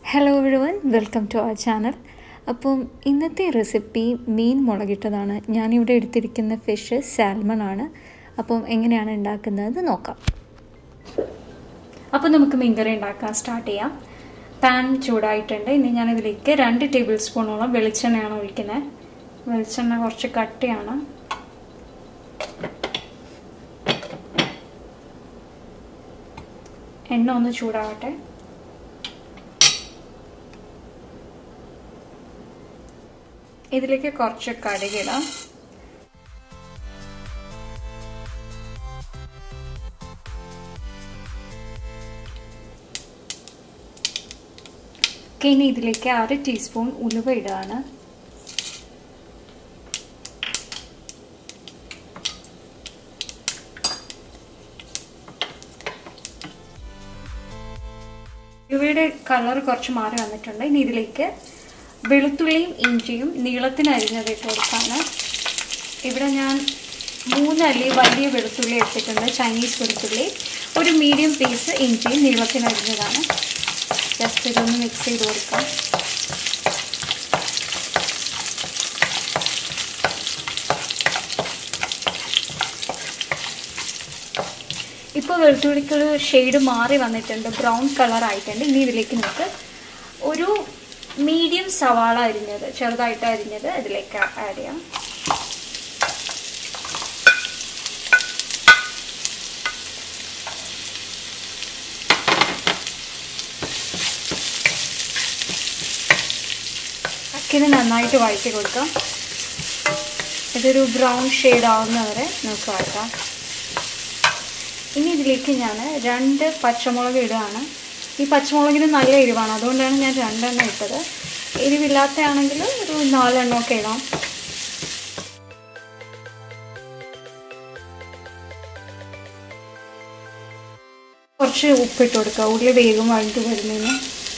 hello everyone welcome to our channel അപ്പം ഇന്നത്തെ recipe മീൻ മുളകിട്ടതാണ് ഞാനിവിടെ എടുത്തിരിക്കുന്ന ഫിഷ് സാൽമൺ ആണ് അപ്പം എങ്ങനെയാണ് ഉണ്ടാക്കുന്നത് നോക്കാം അപ്പോൾ നമുക്ക് മീൻകറി ഉണ്ടാക്കാൻ സ്റ്റാർട്ട് ചെയ്യാം പാൻ ചൂടായിട്ടുണ്ട് ഇനി ഞാനിതിലേക്ക് രണ്ട് ടേബിൾ സ്പൂണോളം വെളിച്ചെണ്ണയാണ് ഒഴിക്കുന്നത് വെളിച്ചെണ്ണ കുറച്ച് കട്ടിയാണ് എണ്ണ ഒന്ന് ചൂടാവട്ടെ ഇതിലേക്ക് കുറച്ച് കടുകിടാം ഇനി ഇതിലേക്ക് അര ടീസ്പൂൺ ഉലുവ ഇടുകയാണ് ഉലുവയുടെ കളർ കുറച്ച് മാറി വന്നിട്ടുണ്ട് ഇനി ഇതിലേക്ക് വെളുത്തുള്ളിയും ഇഞ്ചിയും നീളത്തിന് അരിഞ്ഞത് ഇട്ട് കൊടുക്കാണ് ഇവിടെ ഞാൻ മൂന്നല്ലി വലിയ വെളുത്തുള്ളി എടുത്തിട്ടുണ്ട് ചൈനീസ് വെളുത്തുള്ളി ഒരു മീഡിയം പീസ് ഇഞ്ചിയും നീളത്തിന് അരിഞ്ഞതാണ് ജസ്റ്റ് ഇതൊന്ന് മിക്സ് ചെയ്ത് കൊടുക്കാം ഇപ്പോൾ വെളുത്തുള്ളിക്കൊരു ഷെയ്ഡ് മാറി വന്നിട്ടുണ്ട് ബ്രൗൺ കളർ ആയിട്ടുണ്ട് ഇനി ഇതിലേക്ക് നമുക്ക് ഒരു മീഡിയം സവാള അരിഞ്ഞത് ചെറുതായിട്ട് അരിഞ്ഞത് ഇതിലേക്ക് ആഡ് ചെയ്യാം ഇത് നന്നായിട്ട് വഴറ്റി കൊടുക്കാം ഇതൊരു ബ്രൗൺ ഷെയ്ഡ് ആവുന്നവരെ നമുക്ക് വഴറ്റാം ഇനി ഇതിലേക്ക് ഞാൻ രണ്ട് പച്ചമുളക് ഇടുകയാണ് ഈ പച്ചമുളകിന് നല്ല എരിവാണ് അതുകൊണ്ടാണ് ഞാൻ രണ്ടെണ്ണം ഇട്ടത് എരിവില്ലാത്തയാണെങ്കിൽ ഒരു നാലെണ്ണം ഒക്കെ ഇടാം കുറച്ച് ഉപ്പിട്ട് കൊടുക്കുക ഉള്ളി വേഗം വഴറ്റി വരുന്നതിന്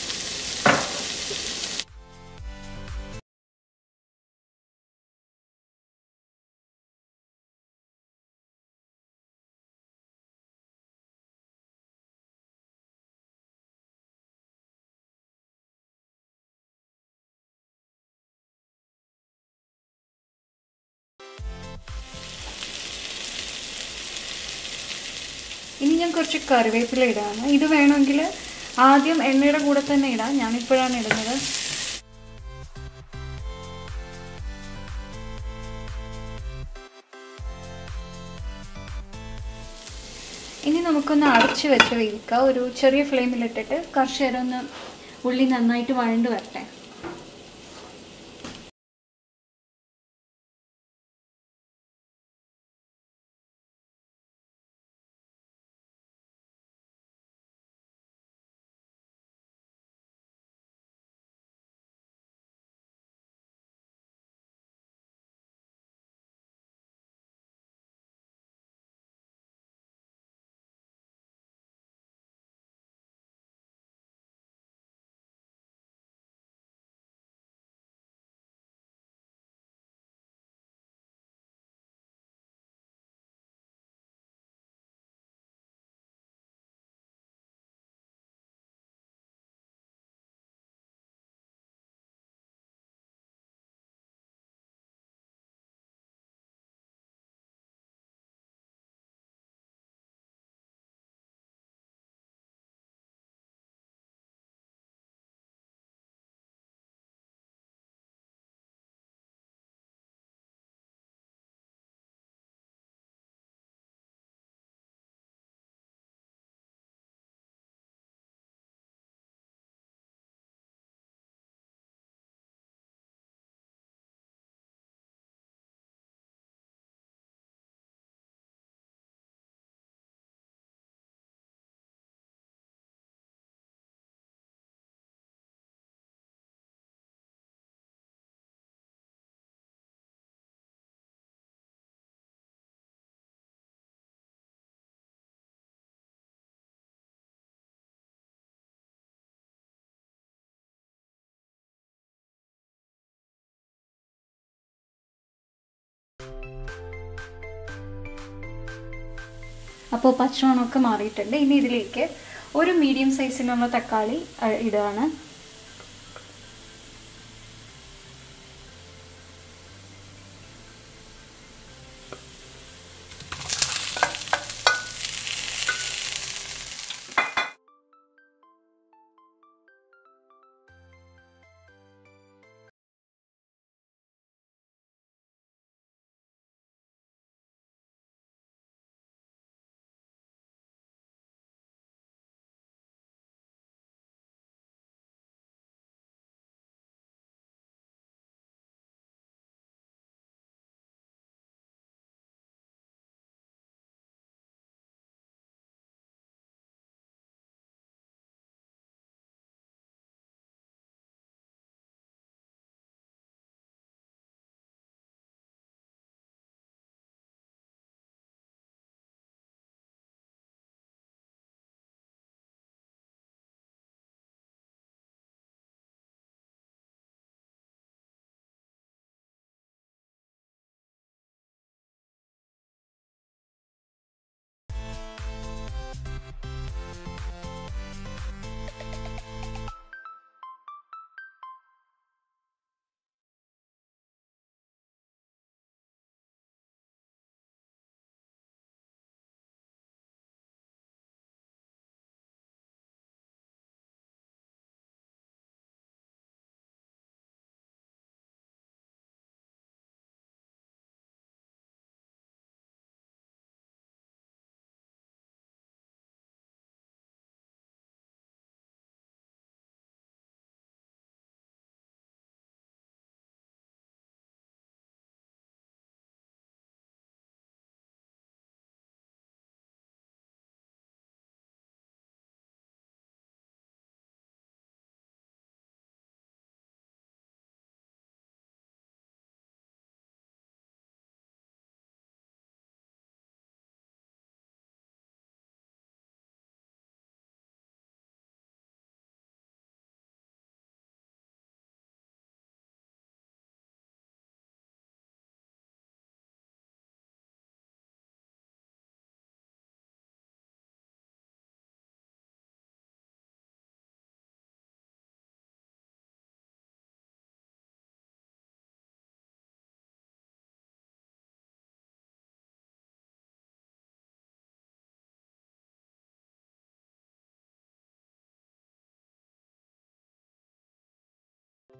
ഇനി ഞാൻ കുറച്ച് കറിവേപ്പില ഇടാണ് ഇത് വേണമെങ്കിൽ ആദ്യം എണ്ണയുടെ കൂടെ തന്നെ ഇടാം ഞാനിപ്പോഴാണ് ഇടുന്നത് ഇനി നമുക്കൊന്ന് അടച്ച് വെച്ച് വേവിക്കാം ഒരു ചെറിയ ഫ്ലെയിമിലിട്ടിട്ട് കുറച്ച് നേരം ഒന്ന് ഉള്ളി നന്നായിട്ട് വഴണ്ട് വരട്ടെ അപ്പോൾ പച്ചമണമൊക്കെ മാറിയിട്ടുണ്ട് ഇനി ഇതിലേക്ക് ഒരു മീഡിയം സൈസിലുള്ള തക്കാളി ഇടുകയാണ്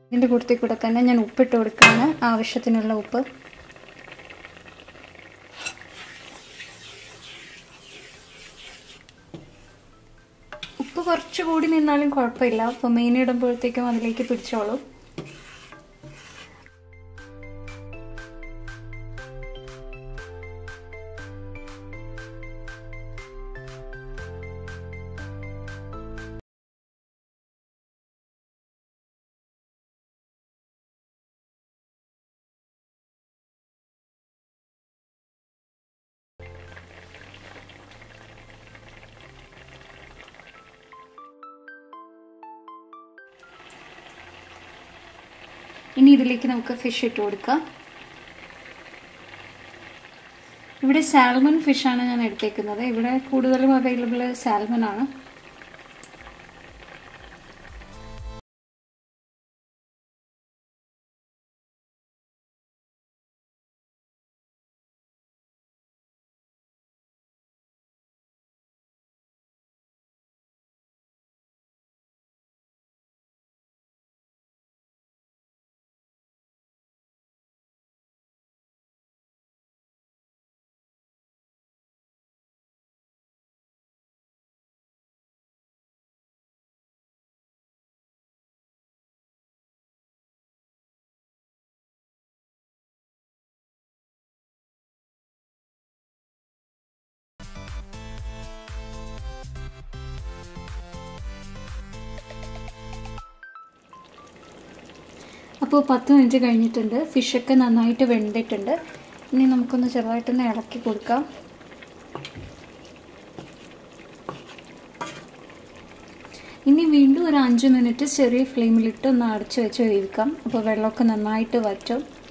ഇതിൻ്റെ കൂട്ടത്തിൽ കൂടെ തന്നെ ഞാൻ ഉപ്പിട്ട് കൊടുക്കുകയാണ് ആവശ്യത്തിനുള്ള ഉപ്പ് ഉപ്പ് കുറച്ച് കൂടി നിന്നാലും കുഴപ്പമില്ല അപ്പോൾ മീൻ ഇടുമ്പോഴത്തേക്കും അതിലേക്ക് പിടിച്ചോളും ഇനി ഇതിലേക്ക് നമുക്ക് ഫിഷ് ഇട്ട് കൊടുക്കാം ഇവിടെ സാൽമൺ ഫിഷാണ് ഞാൻ എടുത്തേക്കുന്നത് ഇവിടെ കൂടുതലും അവൈലബിൾ സാൽമൺ ആണ് അപ്പോൾ പത്ത് മിനിറ്റ് കഴിഞ്ഞിട്ടുണ്ട് ഫിഷൊക്കെ നന്നായിട്ട് വെന്തിട്ടുണ്ട് ഇനി നമുക്കൊന്ന് ചെറുതായിട്ടൊന്ന് ഇളക്കി കൊടുക്കാം ഇനി വീണ്ടും ഒരു അഞ്ച് മിനിറ്റ് ചെറിയ ഫ്ലെയിമിലിട്ട് ഒന്ന് അടച്ച് വെച്ച് വേവിക്കാം അപ്പോൾ വെള്ളമൊക്കെ നന്നായിട്ട് വറ്റും